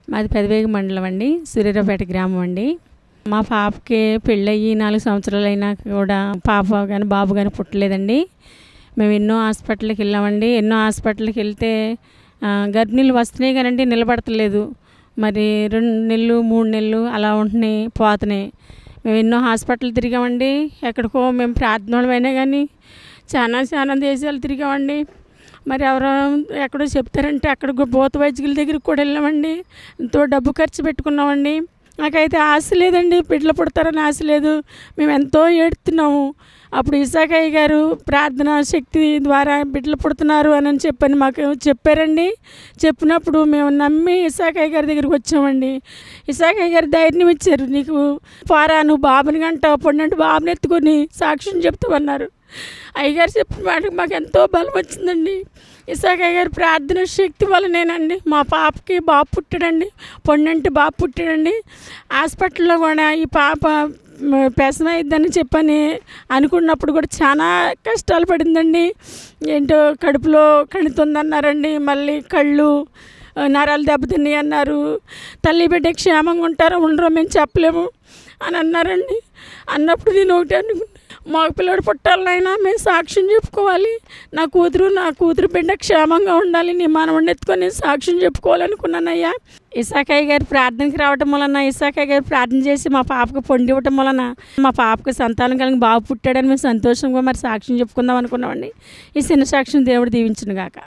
మాది పెదవేగి మండలం అండి సూర్యారావుపేట గ్రామం అండి మా పాపకి పెళ్ళయ్యి నాలుగు సంవత్సరాలు అయినా కూడా పాప కానీ బాబు కానీ పుట్టలేదండి మేము ఎన్నో హాస్పిటల్కి వెళ్ళామండి ఎన్నో హాస్పిటల్కి వెళ్తే ఆ, గర్భిణీలు వస్తున్నాయి కానండి నిలబడతలేదు మరి రెండు నెలలు మూడు నెలలు అలా ఉంటున్నాయి పోతున్నాయి మేము ఎన్నో హాస్పిటల్ తిరిగామండి ఎక్కడికో మేము ప్రార్థనలమైనా కానీ చాలా చాలా దేశాలు తిరిగామండి మరి ఎవరో ఎక్కడో చెప్తారంటే అక్కడ భూత వైద్యుల దగ్గరికి కూడా వెళ్ళామండి ఎంతో డబ్బు ఖర్చు పెట్టుకున్నామండి నాకైతే ఆశ లేదండి బిడ్డలు పుడతారని ఆశ లేదు మేము ఎంతో ఏడుతున్నాము అప్పుడు ఇసాకయ్య గారు ప్రార్థన శక్తి ద్వారా బిడ్డలు పుడుతున్నారు అని అని చెప్పని మాకు చెప్పారండి చెప్పినప్పుడు మేము నమ్మి ఇసాకయ్య గారి దగ్గరికి వచ్చామండి ఇసాకయ్య గారు ధైర్యం ఇచ్చారు నీకు పారా నువ్వు బాబుని గంట పొన్నంటే బాబుని ఎత్తుకొని సాక్ష్యం చెప్తామన్నారు అయ్యగారు చెప్పిన మాటకు మాకు ఎంతో బలం వచ్చిందండి ఇసాకయ్య గారి ప్రార్థన శక్తి వల్లనేనండి మా పాపకి బాబు పుట్టాడండి పొన్నంటి బాబు పుట్టాడండి హాస్పిటల్లో కూడా ఈ పాప పెసమైద్దని చెప్పని అనుకున్నప్పుడు కూడా చాలా కష్టాలు పడిందండి ఏంటో కడుపులో కణుతుందన్నారండి మళ్ళీ కళ్ళు ఆ, నరాలు దెబ్బతిన్నాయి అన్నారు తల్లి బిడ్డ క్షేమంగా ఉంటారో ఉండరో మేము చెప్పలేము అని అన్నారండి అన్నప్పుడు నేను ఒకటి అనుకున్నా మగ పిల్లడు పుట్టాలనైనా మేము సాక్ష్యం చెప్పుకోవాలి నా కూతురు నా కూతురు బిడ్డ క్షేమంగా ఉండాలి నీ మనవడిని ఎత్తుకొని నేను సాక్ష్యం చెప్పుకోవాలనుకున్నానయ్యా ఇసాకయ్య గారి ప్రార్థనకి రావటం వలన ఇసాకయ్య గారు ప్రార్థన చేసి మా పాపకు పొండి ఇవ్వటం వలన మా పాపకు సంతానం కలిగి బాబు పుట్టాడని మేము సంతోషంగా మరి సాక్ష్యం చెప్పుకుందాం అనుకున్నామండి ఈ చిన్న సాక్ష్యం దేవుడు దీవించును గాక